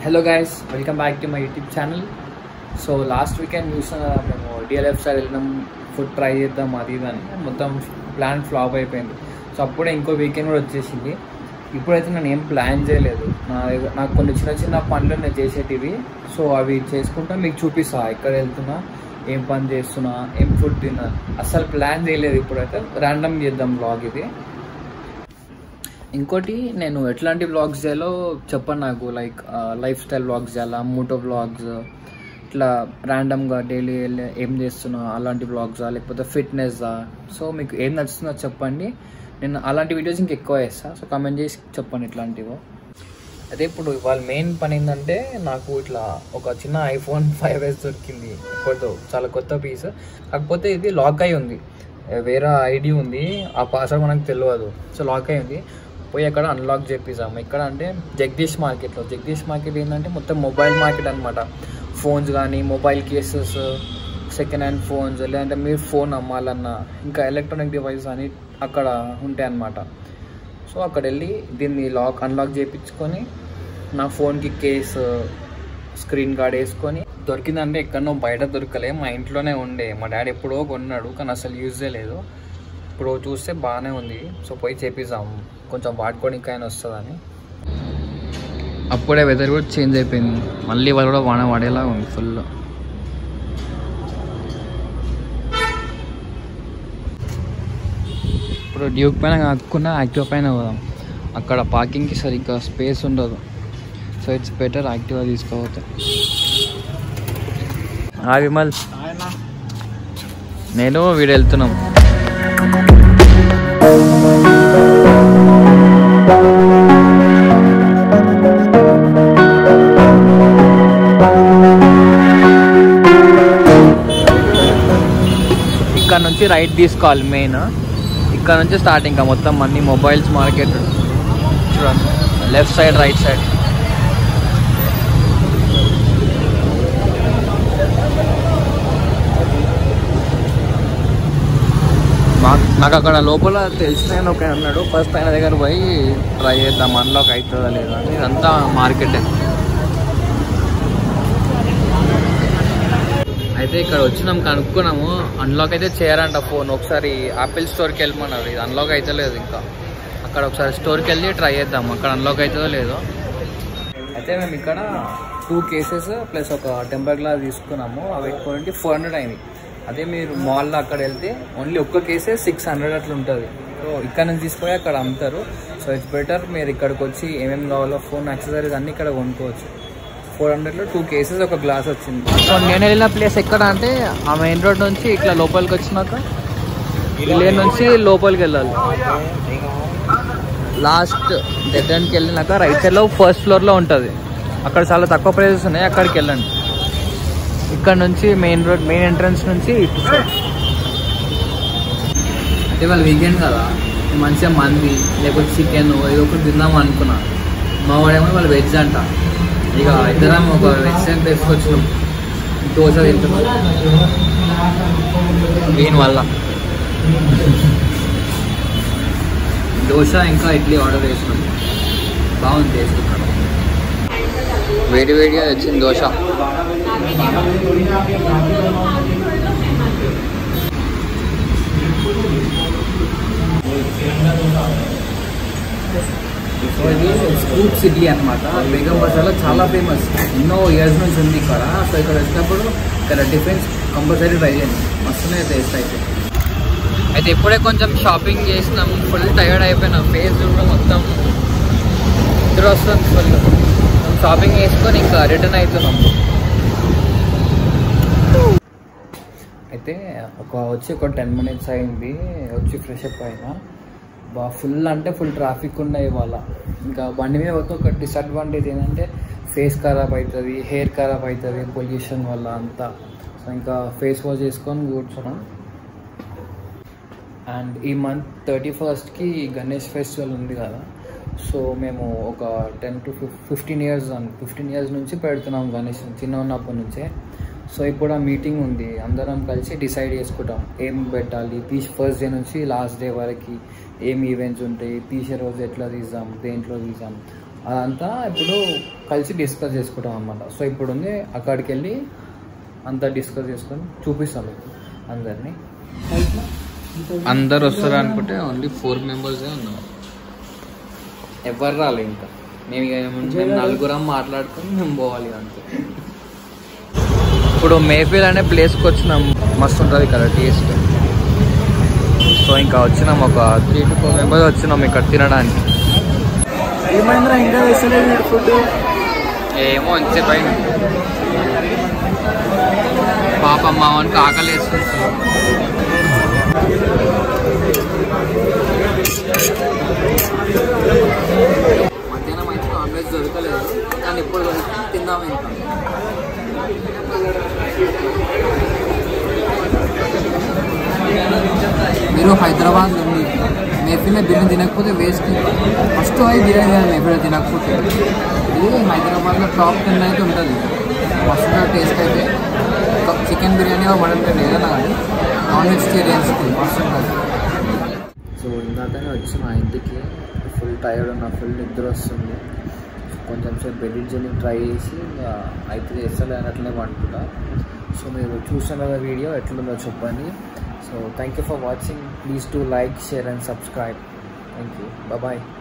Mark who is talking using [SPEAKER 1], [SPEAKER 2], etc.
[SPEAKER 1] hello guys welcome back to my YouTube channel so last weekend చూసిన మేము DLF side వెళ్ళినాం food try చేద్దాం అది ఇది అని మొత్తం ప్లాన్ ఫ్లాప్ అయిపోయింది సో అప్పుడే ఇంకో వీకెండ్ కూడా వచ్చేసింది ఇప్పుడైతే నేను ఏం ప్లాన్ చేయలేదు నా దగ్గర- నాకు కొన్ని చిన్న చిన్న పనులు నేను చేసేటివి సో అవి చేసుకుంటా మీకు చూపిస్తా ఎక్కడ వెళ్తున్నా ఏం పని చేస్తున్నా ఏం ఫుడ్ తిన్నా అస్సలు ప్లాన్ చేయలేదు ఇప్పుడైతే ర్యాండమ్ చేద్దాం బ్లాగ్ ఇది ఇంకోటి నేను ఎట్లాంటి వ్లాగ్స్ చేయాలో చెప్పండి నాకు లైక్ లైఫ్ స్టైల్ వ్లాగ్స్ చేయాలా మోటో వ్లాగ్స్ ఇట్లా ర్యాండమ్గా డైలీ ఏం చేస్తున్నా అలాంటి వ్లాగ్సా లేకపోతే ఫిట్నెస్దా సో మీకు ఏం నచ్చుతుందో చెప్పండి నేను అలాంటి వీడియోస్ ఇంకా ఎక్కువ చేస్తాను సో కామెంట్ చేసి చెప్పండి ఇట్లాంటివో అదే ఇప్పుడు ఇవాళ మెయిన్ పని ఏంటంటే నాకు ఇట్లా ఒక చిన్న ఐఫోన్ ఫైవ్ ఎస్ దొరికింది కొత్త చాలా కొత్త పీస్ కాకపోతే ఇది లాక్ అయి ఉంది వేరే ఐడి ఉంది ఆ పాస్వర్డ్ మనకు తెలియదు సో లాక్ అయి ఉంది పోయి అక్కడ అన్లాక్ చేపిస్తాము ఇక్కడ అంటే జగదీష్ మార్కెట్లో జగదీష్ మార్కెట్ ఏంటంటే మొత్తం మొబైల్ మార్కెట్ అనమాట ఫోన్స్ కానీ mobile cases second hand phones లేదంటే మీరు ఫోన్ అమ్మాలన్నా ఇంకా ఎలక్ట్రానిక్ డివైసెస్ అని అక్కడ ఉంటాయి అన్నమాట సో అక్కడ వెళ్ళి దీన్ని లాక్ అన్లాక్ చేయించుకొని నా ఫోన్కి కేస్ స్క్రీన్ గార్డ్ వేసుకొని దొరికిందంటే ఎక్కడనో బయట దొరకలే మా ఇంట్లోనే ఉండే మా డాడీ ఎప్పుడో కొన్నాడు కానీ అసలు యూజ్ చేయలేదు ఇప్పుడు చూస్తే బాగానే ఉంది సో పోయి చేపిద్దాం కొంచెం వాడుకోవడానికి అయినా వస్తుందని అప్పుడే వెదర్ కూడా చేంజ్ అయిపోయింది మళ్ళీ వాళ్ళు కూడా వాన పడేలా ఉంది ఫుల్ ఇప్పుడు డ్యూక్ పైన కాకుండా యాక్టివ్ పైన పోదాం అక్కడ పార్కింగ్కి సరిగ్గా స్పేస్ ఉండదు సో ఇట్స్ బెటర్ యాక్టివ్గా తీసుకోవద్దు ఆ విమల్ నేను వీడు వెళ్తున్నాం ఇక్కడ నుంచి రైట్ తీసుకోవాలి మెయిన్ ఇక్కడ నుంచి స్టార్ట్ ఇంకా మొత్తం అన్ని మొబైల్స్ మార్కెట్ చూడండి లెఫ్ట్ సైడ్ రైట్ సైడ్ మాకు నాకు అక్కడ లోపల తెలిసిన ఆయన ఒక ఆయన ఉన్నాడు ఫస్ట్ ఆయన దగ్గర పోయి ట్రై చేద్దాం అన్లాక్ అవుతుందా లేదా అని ఇదంతా మార్కెటే అయితే ఇక్కడ వచ్చినాం కనుక్కున్నాము అన్లాక్ అయితే చేయరంట ఫోన్ ఒకసారి ఆపిల్ స్టోర్కి వెళ్ళమన్నారు ఇది అన్లాక్ అయితే లేదు ఇంకా అక్కడ ఒకసారి స్టోర్కి వెళ్ళి ట్రై చేద్దాం అక్కడ అన్లాక్ అవుతుందో లేదో అయితే మేము ఇక్కడ టూ కేసెస్ ప్లస్ ఒక టెంపర్ గ్లాస్ తీసుకున్నాము అవి ఎక్కువ ఫోర్ హండ్రెడ్ అయింది అదే మీరు మాల్లో అక్కడ వెళ్తే ఓన్లీ ఒక్క కేసే సిక్స్ హండ్రెడ్ అట్లా ఉంటుంది సో ఇక్కడ నుంచి తీసుకొని అక్కడ అమ్ముతారు సో ఇట్స్ బెటర్ మీరు ఇక్కడికి వచ్చి ఏమేమి కావాలో ఫోన్ యాక్సెసరీస్ అన్ని ఇక్కడ కొనుక్కోవచ్చు ఫోర్ హండ్రెడ్లో టూ కేసెస్ ఒక గ్లాస్ వచ్చింది సో నేను వెళ్ళిన ప్లేస్ ఎక్కడ అంటే ఆ మెయిన్ రోడ్ నుంచి ఇట్లా లోపలికి వచ్చినాక విలేజ్ నుంచి లోపలికి వెళ్ళాలి లాస్ట్ డెడ్ ఎండ్కి వెళ్ళినాక రైట్ సైడ్లో ఫస్ట్ ఫ్లోర్లో ఉంటుంది అక్కడ చాలా తక్కువ ప్రైజెస్ ఉన్నాయి అక్కడికి వెళ్ళండి ఇక్కడ నుంచి మెయిన్ రోడ్ మెయిన్ ఎంట్రన్స్ నుంచి ఇటు సైడ్ అంటే వాళ్ళు వీకెండ్ కదా మంచిగా మంది లేకపోతే చికెన్ ఏదో ఒకటి తిందాం అనుకున్నా మా వాడేమో వాళ్ళు వెజ్ అంట ఇక ఇద్దరం ఒక వెజ్ సెంటర్ తీసుకొచ్చినాం దోశ తింటున్నాం దీనివల్ల దోశ ఇంకా ఇడ్లీ ఆర్డర్ చేసినాం బాగుంది టేస్ట్ ఇక్కడ వేడి వేడిగా వచ్చింది దోశ సో ఇది స్కూప్ సిటీ అనమాట బేగం బజార్లో చాలా ఫేమస్ ఎన్నో ఇయర్స్ నుంచి ఉంది ఇక్కడ సో ఇక్కడ వచ్చినప్పుడు ఇక్కడ డిఫరెన్స్ కంపల్సరీ ట్రై చేయండి మస్తున్నాయి టేస్ట్ అయితే అయితే ఇప్పుడే కొంచెం షాపింగ్ చేసినాం ఫుల్ టైర్డ్ అయిపోయినాం ఫేస్ కూడా మొత్తం నిద్ర వస్తుంది ఫుల్ షాపింగ్ చేసుకొని ఇంకా రిటర్న్ అవుతున్నాం అయితే ఒక వచ్చి ఒక టెన్ మినిట్స్ అయింది వచ్చి ఫ్రెష్ అప్ అయినా బా ఫుల్ అంటే ఫుల్ ట్రాఫిక్ ఉన్నాయి ఇవాళ ఇంకా బండి మీద పోతే ఒక డిసడ్వాంటేజ్ ఏంటంటే ఫేస్ ఖరాబ్ అవుతుంది హెయిర్ ఖరాబ్ అవుతుంది పొల్యూషన్ వల్ల అంతా సో ఇంకా ఫేస్ వాష్ చేసుకొని కూర్చున్నాం అండ్ ఈ మంత్ థర్టీ ఫస్ట్కి గణేష్ ఫెస్టివల్ ఉంది కదా సో మేము ఒక ten to fifteen years fifteen years నుంచి పెడుతున్నాం గణేష్ చిన్న ఉన్నప్పటి నుంచే సో ఇప్పుడు ఆ మీటింగ్ ఉంది అందరం కలిసి డిసైడ్ చేసుకుంటాం ఏం పెట్టాలి తీసి ఫస్ట్ డే నుంచి లాస్ట్ డే వరకు ఏం ఈవెంట్స్ ఉంటాయి తీసే రోజు ఎట్లా తీద్దాం దేంట్లో తీద్దాం అదంతా ఇప్పుడు కలిసి డిస్కస్ చేసుకుంటాం అనమాట సో ఇప్పుడు ఉంది అక్కడికి వెళ్ళి అంతా డిస్కస్ చేసుకొని చూపిస్తాం మీకు అందరినీ అందరు వస్తారు అనుకుంటే ఓన్లీ ఫోర్ మెంబర్సే ఉన్నాం ఎవరు రాలే ఇంకా మేము ఇక ఏముంది, మేము నలుగురం మాట్లాడుకొని మేము పోవాలి అంతే ఇప్పుడు మేఫిల్ అనే ప్లేస్కి వచ్చినాం మస్తు ఉంటుంది ఇక్కడ టేస్ట్ సో ఇంకా వచ్చినాం ఒక త్రీ టు ఫోర్ మెంబర్స్ వచ్చినాం ఇక్కడ తినడానికి
[SPEAKER 2] ఏమైందిరా ఇంకా వేసలేదు ఫుడ్
[SPEAKER 1] ఏమో అంతే పైన పాప మా వానికి ఆకలి వేస్తుంది మధ్యాహ్నం అయితే నాన్ వెజ్ దొరకలేదు కానీ ఇప్పుడు దొరికి తిందాం ఇంకా మీరు హైదరాబాద్ నుండి మేఫీలో బిర్యానీ తినకపోతే వేస్ట్ ఫస్ట్ అయి బిర్యానీ తినాలి మేఫీలో తినకపోతే ఇది హైదరాబాద్లో టాప్ టెన్ అయితే ఉంటుంది మస్తు టేస్ట్ అయితే చికెన్ బిర్యానీ మటన్ బిర్యానీ ఏదైనా కానీ నాన్ వెజిటేరియన్స్కి మస్తు ఉంటుంది సో ఇందాకనే వచ్చి మా ఇంటికి ఫుల్ టైర్డ్ ఉన్నా ఫుల్ నిద్ర వస్తుంది కొంచెం సేపు బెడ్ జర్నీ ట్రై చేసి ఇంకా అయితే చేస్తలే అన్నట్లే అనుకుంటా సో మీరు చూసిన కదా వీడియో ఎట్లుందో చెప్పండి so thank you for watching please to like share and subscribe thank you bye